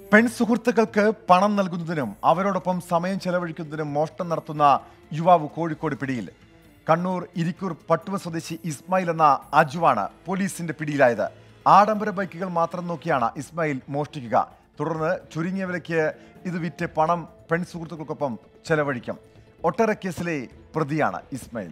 പെൺസുഹൃത്തുക്കൾക്ക് പണം നൽകുന്നതിനും അവരോടൊപ്പം സമയം ചെലവഴിക്കുന്നതിനും മോഷണം നടത്തുന്ന യുവാവ് കോഴിക്കോട് പിടിയിൽ കണ്ണൂർ ഇരിക്കൂർ പട്ടുവ സ്വദേശി ഇസ്മായിൽ എന്ന അജുവാണ് പോലീസിന്റെ പിടിയിലായത് ആഡംബര ബൈക്കുകൾ മാത്രം നോക്കിയാണ് ഇസ്മായിൽ മോഷ്ടിക്കുക തുടർന്ന് ചുരുങ്ങിയ വിലയ്ക്ക് ഇത് വിറ്റ് പണം പെൺസുഹൃത്തുക്കൾക്കൊപ്പം ചെലവഴിക്കും ഒട്ടേറെ കേസിലെ പ്രതിയാണ് ഇസ്മായിൽ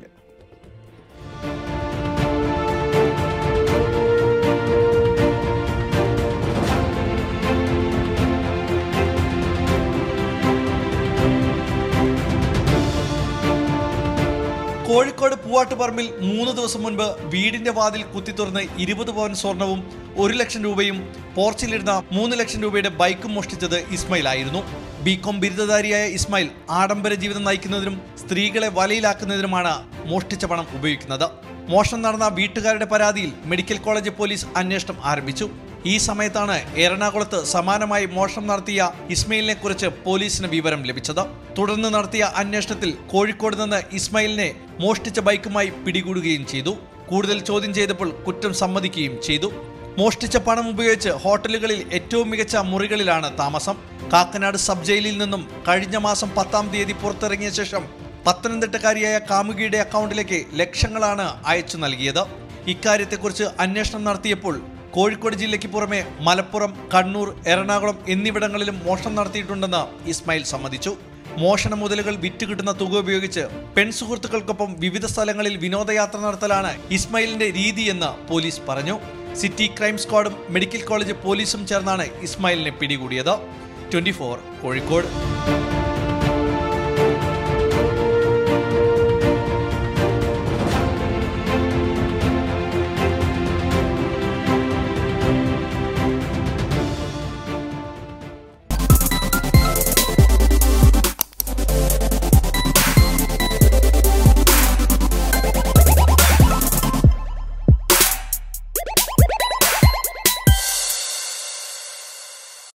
കോഴിക്കോട് പൂവാട്ടുപറമ്പിൽ മൂന്ന് ദിവസം മുൻപ് വീടിന്റെ വാതിൽ കുത്തിത്തുറന്ന് ഇരുപത് പവൻ സ്വർണവും ഒരു ലക്ഷം രൂപയും പോർച്ചിലിരുന്ന മൂന്ന് ലക്ഷം രൂപയുടെ ബൈക്കും മോഷ്ടിച്ചത് ഇസ്മായിൽ ആയിരുന്നു ബികോം ബിരുദധാരിയായ ഇസ്മായിൽ ആഡംബര ജീവിതം നയിക്കുന്നതിനും സ്ത്രീകളെ വലയിലാക്കുന്നതിനുമാണ് മോഷ്ടിച്ച പണം ഉപയോഗിക്കുന്നത് മോഷണം നടന്ന വീട്ടുകാരുടെ പരാതിയിൽ മെഡിക്കൽ കോളേജ് പോലീസ് അന്വേഷണം ആരംഭിച്ചു ഈ സമയത്താണ് എറണാകുളത്ത് സമാനമായി മോഷണം നടത്തിയ ഇസ്മയിലിനെ കുറിച്ച് പോലീസിന് വിവരം ലഭിച്ചത് തുടർന്ന് നടത്തിയ അന്വേഷണത്തിൽ കോഴിക്കോട് നിന്ന് ഇസ്മായിലിനെ മോഷ്ടിച്ച ബൈക്കുമായി പിടികൂടുകയും ചെയ്തു കൂടുതൽ ചോദ്യം ചെയ്തപ്പോൾ കുറ്റം സമ്മതിക്കുകയും ചെയ്തു മോഷ്ടിച്ച പണം ഉപയോഗിച്ച് ഹോട്ടലുകളിൽ ഏറ്റവും മികച്ച മുറികളിലാണ് താമസം കാക്കനാട് സബ് ജയിലിൽ നിന്നും കഴിഞ്ഞ മാസം പത്താം തീയതി പുറത്തിറങ്ങിയ ശേഷം പത്തനംതിട്ടക്കാരിയായ കാമുകിയുടെ അക്കൗണ്ടിലേക്ക് ലക്ഷങ്ങളാണ് അയച്ചു നൽകിയത് ഇക്കാര്യത്തെക്കുറിച്ച് അന്വേഷണം നടത്തിയപ്പോൾ കോഴിക്കോട് ജില്ലയ്ക്ക് പുറമെ മലപ്പുറം കണ്ണൂർ എറണാകുളം എന്നിവിടങ്ങളിലും മോഷണം നടത്തിയിട്ടുണ്ടെന്ന് ഇസ്മായിൽ സമ്മതിച്ചു മോഷണ മുതലുകൾ വിറ്റുകിട്ടുന്ന തുക ഉപയോഗിച്ച് പെൺസുഹൃത്തുക്കൾക്കൊപ്പം വിവിധ സ്ഥലങ്ങളിൽ വിനോദയാത്ര നടത്തലാണ് ഇസ്മായിലിന്റെ രീതിയെന്ന് പോലീസ് പറഞ്ഞു സിറ്റി ക്രൈം സ്ക്വാഡും മെഡിക്കൽ കോളേജ് പോലീസും ചേർന്നാണ് ഇസ്മായിലിനെ പിടികൂടിയത് ട്വന്റി കോഴിക്കോട്